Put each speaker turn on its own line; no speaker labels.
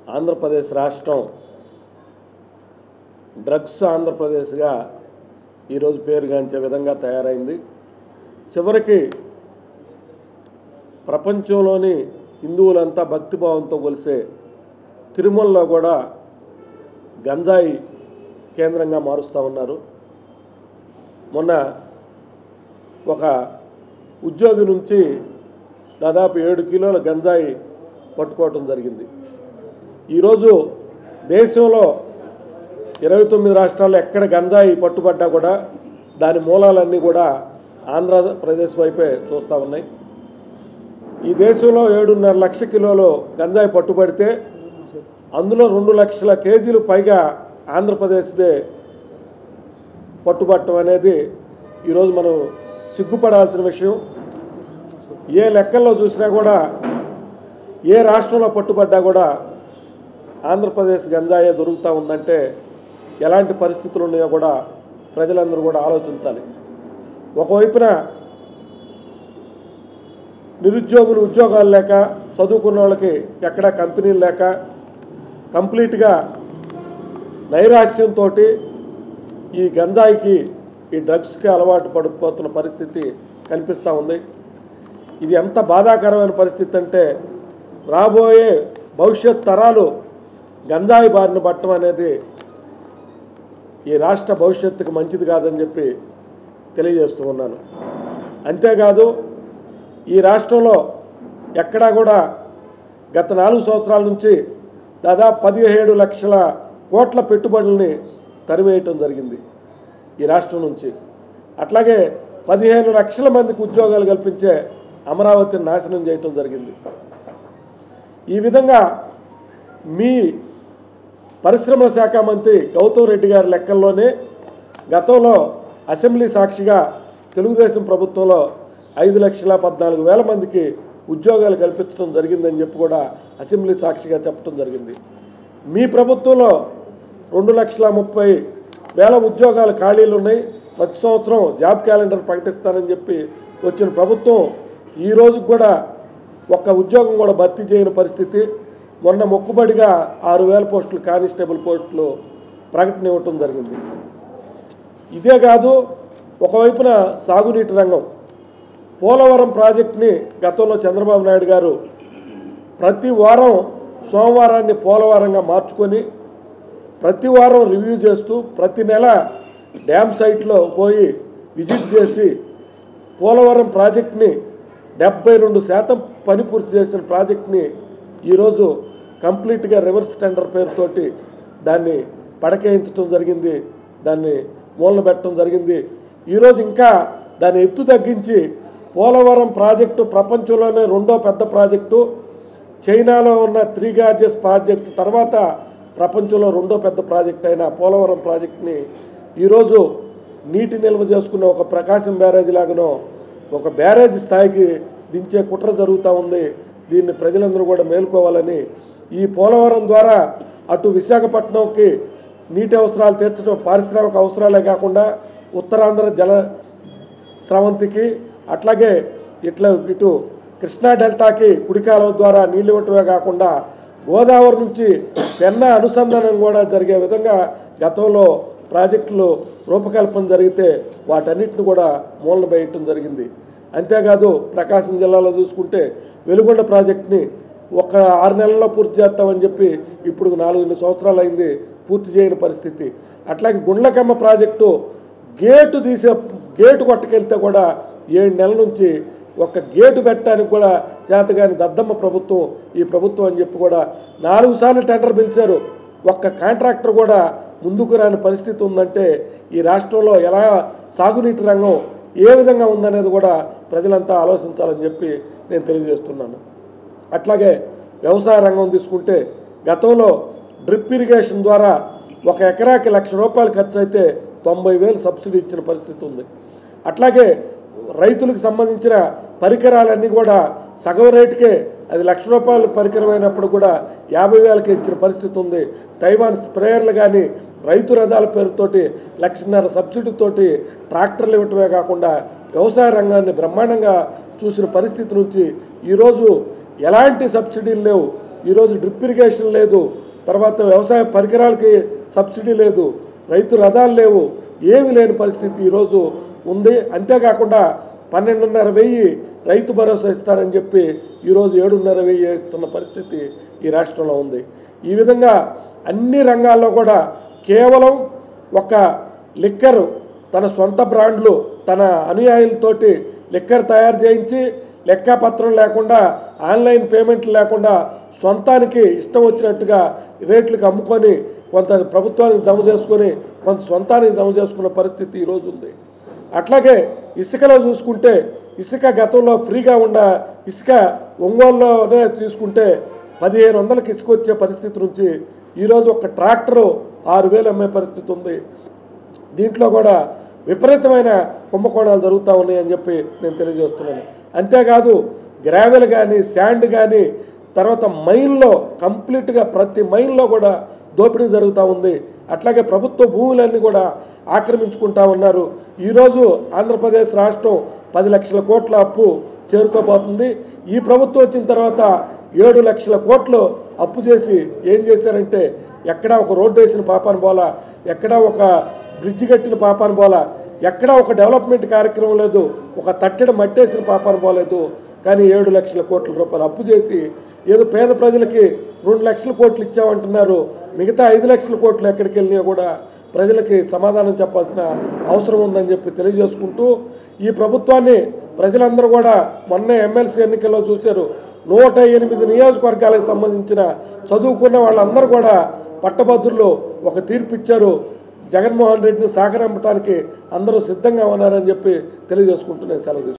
ఆంధ్రప్రదేశ్ రాష్ట్రం డ్రగ్స్ ఆంధ్రప్రదేశ్గా ఈరోజు పేరుగాంచే విధంగా తయారైంది చివరికి ప్రపంచంలోని హిందువులంతా భక్తిభావంతో కొలిసే తిరుమలలో కూడా గంజాయి కేంద్రంగా మారుస్తూ ఉన్నారు మొన్న ఒక ఉద్యోగి నుంచి దాదాపు ఏడు కిలోల గంజాయి పట్టుకోవటం జరిగింది ఈరోజు దేశంలో ఇరవై తొమ్మిది రాష్ట్రాల్లో ఎక్కడ గంజాయి పట్టుబడ్డా కూడా దాని మూలాలన్నీ కూడా ఆంధ్రప్రదేశ్ వైపే చూస్తూ ఉన్నాయి ఈ దేశంలో ఏడున్నర లక్ష కిలోలు గంజాయి పట్టుబడితే అందులో రెండు లక్షల కేజీలు పైగా ఆంధ్రప్రదేశ్దే పట్టుబట్టం అనేది ఈరోజు మనం సిగ్గుపడాల్సిన విషయం ఏ లెక్కల్లో చూసినా కూడా ఏ రాష్ట్రంలో పట్టుబడ్డా కూడా ఆంధ్రప్రదేశ్ గంజాయే దొరుకుతూ ఉందంటే ఎలాంటి పరిస్థితులు ఉన్నాయో కూడా ప్రజలందరూ కూడా ఆలోచించాలి ఒకవైపున నిరుద్యోగులు ఉద్యోగాలు లేక చదువుకున్న వాళ్ళకి ఎక్కడా కంపెనీలు లేక కంప్లీట్గా నైరాశ్యంతో ఈ గంజాయికి ఈ డ్రగ్స్కి అలవాటు పడిపోతున్న పరిస్థితి కనిపిస్తూ ఉంది ఇది ఎంత బాధాకరమైన పరిస్థితి అంటే రాబోయే భవిష్యత్ తరాలు గంజాయి బారిన పట్టడం అనేది ఈ రాష్ట్ర భవిష్యత్తుకు మంచిది కాదని చెప్పి తెలియజేస్తూ ఉన్నాను అంతేకాదు ఈ రాష్ట్రంలో ఎక్కడా కూడా గత నాలుగు సంవత్సరాల నుంచి దాదాపు పదిహేడు లక్షల కోట్ల పెట్టుబడుల్ని తరివేయటం జరిగింది ఈ రాష్ట్రం నుంచి అట్లాగే పదిహేను లక్షల మందికి ఉద్యోగాలు కల్పించే అమరావతిని నాశనం చేయటం జరిగింది ఈ విధంగా మీ పరిశ్రమల శాఖ మంత్రి గౌతమ్ రెడ్డి గారి లెక్కల్లోనే గతంలో అసెంబ్లీ సాక్షిగా తెలుగుదేశం ప్రభుత్వంలో ఐదు లక్షల పద్నాలుగు వేల మందికి ఉద్యోగాలు కల్పించడం జరిగిందని చెప్పి కూడా అసెంబ్లీ సాక్షిగా చెప్పడం జరిగింది మీ ప్రభుత్వంలో రెండు లక్షల ముప్పై వేల ఉద్యోగాలు ఖాళీలు ఉన్నాయి ప్రతి సంవత్సరం జాబ్ క్యాలెండర్ ప్రకటిస్తానని చెప్పి వచ్చిన ప్రభుత్వం ఈ రోజుకి కూడా ఒక్క ఉద్యోగం కూడా భర్తీ చేయని పరిస్థితి మొన్న మొక్కుబడిగా ఆరు వేల పోస్టులు కానిస్టేబుల్ పోస్టులు ప్రకటన ఇవ్వటం జరిగింది ఇదే కాదు ఒకవైపున సాగునీటి రంగం పోలవరం ప్రాజెక్ట్ని గతంలో చంద్రబాబు నాయుడు గారు ప్రతి వారం సోమవారాన్ని పోలవరంగా మార్చుకొని ప్రతి వారం రివ్యూ చేస్తూ ప్రతి నెల డ్యామ్ సైట్లో పోయి విజిట్ చేసి పోలవరం ప్రాజెక్ట్ని డెబ్బై రెండు శాతం పని పూర్తి చేసిన ప్రాజెక్ట్ని ఈరోజు కంప్లీట్గా రివర్స్ టెండర్ పేరుతోటి దాన్ని పడకేయించడం జరిగింది దాన్ని మూలన పెట్టడం జరిగింది ఈరోజు ఇంకా దాని ఎత్తు తగ్గించి పోలవరం ప్రాజెక్టు ప్రపంచంలోనే రెండో పెద్ద ప్రాజెక్టు చైనాలో ఉన్న త్రీ గార్జెస్ ప్రాజెక్ట్ తర్వాత ప్రపంచంలో రెండో పెద్ద ప్రాజెక్ట్ అయిన పోలవరం ప్రాజెక్ట్ని ఈరోజు నీటి నిల్వ చేసుకునే ఒక ప్రకాశం బ్యారేజ్ లాగానో ఒక బ్యారేజ్ స్థాయికి దించే కుట్ర జరుగుతూ ఉంది దీన్ని ప్రజలందరూ కూడా మేల్కోవాలని ఈ పోలవరం ద్వారా అటు విశాఖపట్నంకి నీటి అవసరాలు తీర్చడం పారిశ్రామిక అవసరాలే కాకుండా ఉత్తరాంధ్ర జల స్రవంతికి అట్లాగే ఇట్లా ఇటు కృష్ణా డెల్టాకి కుడికాలువ ద్వారా నీళ్ళు ఇవ్వటమే కాకుండా గోదావరి నుంచి పెన్నా అనుసంధానం కూడా జరిగే విధంగా గతంలో ప్రాజెక్టులు రూపకల్పన జరిగితే వాటన్నిటిని కూడా మూలన వేయటం జరిగింది అంతేకాదు ప్రకాశం జిల్లాలో చూసుకుంటే వెలుగొండ ప్రాజెక్ట్ని ఒక ఆరు నెలల్లో పూర్తి చేస్తామని చెప్పి ఇప్పుడు నాలుగు సంవత్సరాలు అయింది పూర్తి చేయని పరిస్థితి అట్లాగే గుండ్లకమ్మ ప్రాజెక్టు గేటు తీసే గేటు కొట్టుకెళ్తే కూడా ఏడు నెలల నుంచి ఒక గేటు పెట్టడానికి కూడా చేతగాని దద్దమ్మ ప్రభుత్వం ఈ ప్రభుత్వం అని చెప్పి కూడా నాలుగు సార్లు టెండర్ పిలిచారు ఒక్క కాంట్రాక్టర్ కూడా ముందుకు రాని పరిస్థితి ఉందంటే ఈ రాష్ట్రంలో ఎలా సాగునీటి రంగం ఏ విధంగా ఉందనేది కూడా ప్రజలంతా ఆలోచించాలని చెప్పి నేను తెలియజేస్తున్నాను అట్లాగే వ్యవసాయ రంగం తీసుకుంటే గతంలో డ్రిప్ ఇరిగేషన్ ద్వారా ఒక ఎకరాకి లక్ష రూపాయలు ఖర్చు అయితే తొంభై వేలు సబ్సిడీ ఇచ్చిన పరిస్థితి ఉంది అట్లాగే రైతులకు సంబంధించిన పరికరాలన్నీ కూడా సగం రేటుకే అది లక్ష రూపాయల పరికరం అయినప్పుడు కూడా యాభై వేలకి ఇచ్చిన పరిస్థితి ఉంది తైవాన్ స్ప్రేయర్లు కానీ రైతు రథాల పేరుతోటి లక్షన్నర సబ్సిడీతోటి ట్రాక్టర్లు ఇవ్వటమే కాకుండా వ్యవసాయ రంగాన్ని బ్రహ్మాండంగా చూసిన పరిస్థితి నుంచి ఈరోజు ఎలాంటి సబ్సిడీలు లేవు ఈరోజు డ్రిప్ ఇరిగేషన్ లేదు తర్వాత వ్యవసాయ పరికరాలకి సబ్సిడీ లేదు రైతు రథాలు లేవు ఏమీ లేని పరిస్థితి ఈరోజు ఉంది అంతేకాకుండా పన్నెండున్నర వెయ్యి రైతు భరోసా ఇస్తారని చెప్పి ఈరోజు ఏడున్నర వెయ్యి ఇస్తున్న పరిస్థితి ఈ రాష్ట్రంలో ఉంది ఈ విధంగా అన్ని రంగాల్లో కూడా కేవలం ఒక లిక్కరు తన సొంత బ్రాండ్లు తన అనుయాయులతోటి లిక్కర్ తయారు చేయించి లెక్కపత్రం లేకుండా ఆన్లైన్ పేమెంట్లు లేకుండా సొంతానికి ఇష్టం వచ్చినట్టుగా రేట్లకు అమ్ముకొని కొంత ప్రభుత్వానికి జమ చేసుకొని కొంత సొంతానికి జమ చేసుకున్న పరిస్థితి ఈరోజు ఉంది అట్లాగే ఇసుకలో చూసుకుంటే ఇసుక గతంలో ఫ్రీగా ఉన్న ఇసుక ఒంగోలులోనే తీసుకుంటే పదిహేను వందలకి ఇసుక వచ్చే పరిస్థితి నుంచి ఈరోజు ఒక ట్రాక్టరు ఆరు వేలు అమ్మే పరిస్థితి ఉంది దీంట్లో కూడా విపరీతమైన కుంభకోణాలు జరుగుతూ ఉన్నాయని చెప్పి నేను తెలియజేస్తున్నాను అంతేకాదు గ్రావెల్ కానీ శాండ్ కానీ తర్వాత మైన్లో కంప్లీట్గా ప్రతి మైన్లో కూడా దోపిడీ జరుగుతూ ఉంది అట్లాగే ప్రభుత్వ భూములన్నీ కూడా ఆక్రమించుకుంటా ఉన్నారు ఈరోజు ఆంధ్రప్రదేశ్ రాష్ట్రం పది లక్షల కోట్ల అప్పు చేరుకోబోతుంది ఈ ప్రభుత్వం వచ్చిన తర్వాత ఏడు లక్షల కోట్లు అప్పు చేసి ఏం చేశారంటే ఎక్కడా ఒక రోడ్డు వేసిన పాపాన పోలా ఎక్కడా ఒక బ్రిడ్జి కట్టిన పాపాన పోలా ఎక్కడా ఒక డెవలప్మెంట్ కార్యక్రమం లేదు ఒక తట్టెడ మట్టేసిన పాపాన పోలేదు కానీ ఏడు లక్షల కోట్ల రూపాయలు అప్పు చేసి ఏదో పేద ప్రజలకి రెండు లక్షల కోట్లు ఇచ్చామంటున్నారు మిగతా ఐదు లక్షల కోట్లు ఎక్కడికి వెళ్ళినా కూడా ప్రజలకి సమాధానం చెప్పాల్సిన అవసరం ఉందని చెప్పి తెలియజేసుకుంటూ ఈ ప్రభుత్వాన్ని ప్రజలందరూ కూడా మొన్న ఎమ్మెల్సీ ఎన్నికల్లో చూశారు నూట ఎనిమిది నియోజకవర్గాలకు సంబంధించిన చదువుకున్న వాళ్ళందరూ కూడా పట్టభద్రులు ఒక తీర్పు ఇచ్చారు జగన్మోహన్ రెడ్డిని సాగరంపడానికి అందరూ సిద్ధంగా ఉన్నారని చెప్పి తెలియజేసుకుంటూ నేను సెలవు తీసుకుంటున్నాను.